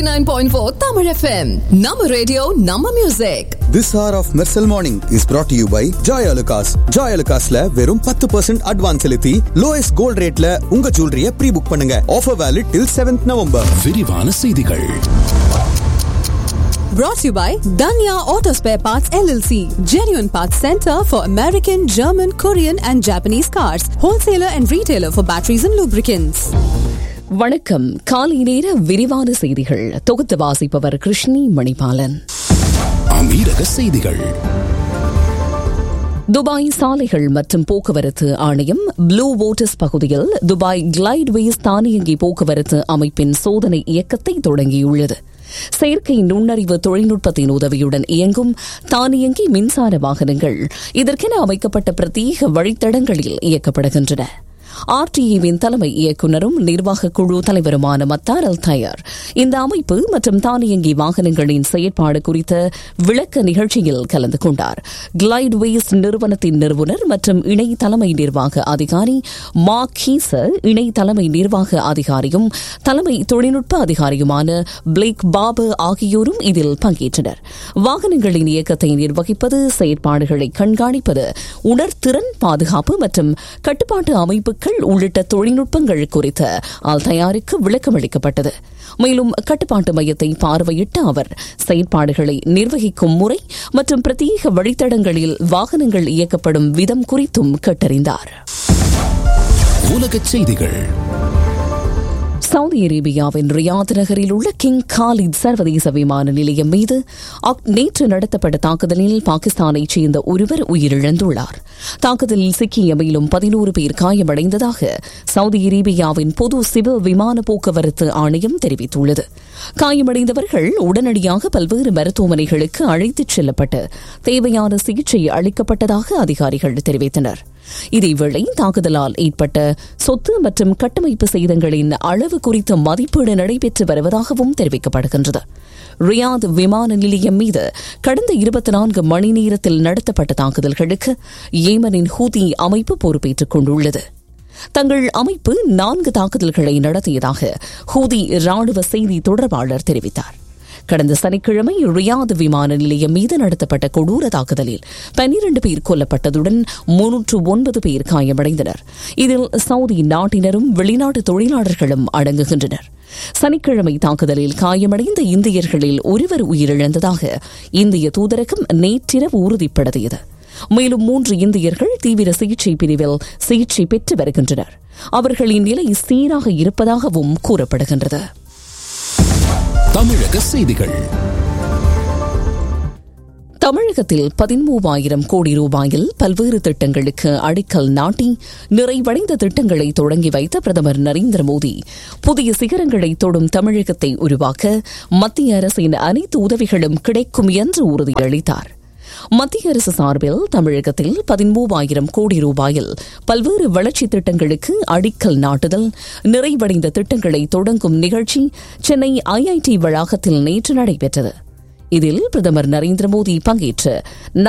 89.4 Tamil FM. Nama radio, Nama music. This hour of Mersal Morning is brought to you by Joy Alucas. Joy Alucasல வெறும் பத்து percent advance செலுத்தி lowest gold ரேட்ல உங்க ஜுவல்லரிய prebook பண்ணுங்க offer valid till seventh November விரிவான செய்திகள் Brought to you by Danya Auto Spare Parts LLC. Genuine Parts Center for American, German, Korean and Japanese cars. Wholesaler and retailer for batteries and lubricants. வணக்கம் காலை நேர விரிவான செய்திகள் தொகுத்து வாசிப்பவர் கிருஷ்ணி மணிபாலன் அமீரக செய்திகள் துபாய் சாலைகள் மற்றும் போக்குவரத்து ஆணையம் ப்ளூ வாட்டர்ஸ் பகுதியில் துபாய் கிளைட்வேஸ் தானியங்கி போக்குவரத்து அமைப்பின் சோதனை இயக்கத்தை தொடங்கியுள்ளது செயற்கை நுண்ணறிவு தொழில்நுட்பத்தின் உதவியுடன் இயங்கும் தானியங்கி மின்சார வாகனங்கள் இதற்கென அமைக்கப்பட்ட பிரத்யேக வழித்தடங்களில் இயக்கப்படுகின்றன ஆர்டிஏவின் தலைமை இயக்குநரும் நிர்வாக குழு தலைவருமான மத்தார் அல் தயார் இந்த அமைப்பு மற்றும் தானியங்கி வாகனங்களின் செயற்பாடு குறித்த விளக்க நிகழ்ச்சியில் கலந்து கொண்டார் கிளைட்வேஸ் நிறுவனத்தின் நிறுவனர் மற்றும் இணை தலைமை நிர்வாக அதிகாரி மார்க் ஹீசர் இணை தலைமை நிர்வாக அதிகாரியும் தலைமை தொழில்நுட்ப அதிகாரியுமான பிளேக் பாபர் ஆகியோரும் இதில் பங்கேற்றனர் வாகனங்களின் இயக்கத்தை நிர்வகிப்பது செயற்பாடுகளை கண்காணிப்பது உணர்திறன் பாதுகாப்பு மற்றும் கட்டுப்பாட்டு அமைப்புகள் உள்ளிட்ட தொழில்நுட்பங்கள் குறித்து ஆல் தயாருக்கு விளக்கமளிக்கப்பட்டது மேலும் கட்டுப்பாட்டு மையத்தை பார்வையிட்ட அவர் செயற்பாடுகளை நிர்வகிக்கும் முறை மற்றும் பிரத்யேக வழித்தடங்களில் வாகனங்கள் இயக்கப்படும் விதம் குறித்தும் கேட்டறிந்தார் உலகச் செய்திகள் சவுதி அரேபியாவின் ரியாத் நகரில் உள்ள கிங் காலித் சர்வதேச விமான நிலையம் மீது அக்- நேற்று நடத்தப்பட்ட தாக்குதலில் பாகிஸ்தானைச் சேர்ந்த ஒருவர் உயிரிழந்துள்ளார் தாக்குதலில் சிக்கிய மேலும் பதினோரு பேர் காயமடைந்ததாக சவுதி அரேபியாவின் பொது சிவில் விமான போக்குவரத்து ஆணையம் தெரிவித்துள்ளது காயமடைந்தவர்கள் உடனடியாக பல்வேறு மருத்துவமனைகளுக்கு அழைத்துச் செல்லப்பட்டு தேவையான சிகிச்சை அளிக்கப்பட்டதாக அதிகாரிகள் தெரிவித்தனர் இதேவேளை தாக்குதலால் ஏற்பட்ட சொத்து மற்றும் கட்டமைப்பு சேதங்களின் அளவு குறித்த மதிப்பீடு நடைபெற்று வருவதாகவும் தெரிவிக்கப்படுகின்றது ரியாத் விமான நிலையம் மீது கடந்த இருபத்தி நான்கு மணி நேரத்தில் நடத்தப்பட்ட தாக்குதல்களுக்கு ஏமனின் ஹூதி அமைப்பு பொறுப்பேற்றுக் கொண்டுள்ளது தங்கள் அமைப்பு நான்கு தாக்குதல்களை நடத்தியதாக ஹூதி ராணுவ செய்தி தொடர்பாளர் தெரிவித்தார் கடந்த சனிக்கிழமை ரியாத் விமான நிலையம் மீது நடத்தப்பட்ட கொடூர தாக்குதலில் பன்னிரண்டு பேர் கொல்லப்பட்டதுடன் முன்னூற்று ஒன்பது பேர் காயமடைந்தனர் இதில் சவுதி நாட்டினரும் வெளிநாட்டு தொழிலாளர்களும் அடங்குகின்றனர் சனிக்கிழமை தாக்குதலில் காயமடைந்த இந்தியர்களில் ஒருவர் உயிரிழந்ததாக இந்திய தூதரகம் நேற்றிரவு உறுதிப்படுத்தியது மேலும் மூன்று இந்தியர்கள் தீவிர சிகிச்சை பிரிவில் சிகிச்சை பெற்று வருகின்றனர் அவர்களின் நிலை சீராக இருப்பதாகவும் கூறப்படுகின்றது தமிழக செய்திகள் தமிழகத்தில் பதிமூவாயிரம் கோடி ரூபாயில் பல்வேறு திட்டங்களுக்கு அடிக்கல் நாட்டி நிறைவடைந்த திட்டங்களை தொடங்கி வைத்த பிரதமர் நரேந்திர மோடி புதிய சிகரங்களை தொடும் தமிழகத்தை உருவாக்க மத்திய அரசின் அனைத்து உதவிகளும் கிடைக்கும் என்று உறுதியளித்தார் மத்திய அரசு சார்பில் தமிழகத்தில் பதிமூவாயிரம் கோடி ரூபாயில் பல்வேறு வளர்ச்சித் திட்டங்களுக்கு அடிக்கல் நாட்டுதல் நிறைவடைந்த திட்டங்களை தொடங்கும் நிகழ்ச்சி சென்னை ஐஐடி வளாகத்தில் நேற்று நடைபெற்றது இதில் பிரதமர் நரேந்திர மோடி பங்கேற்று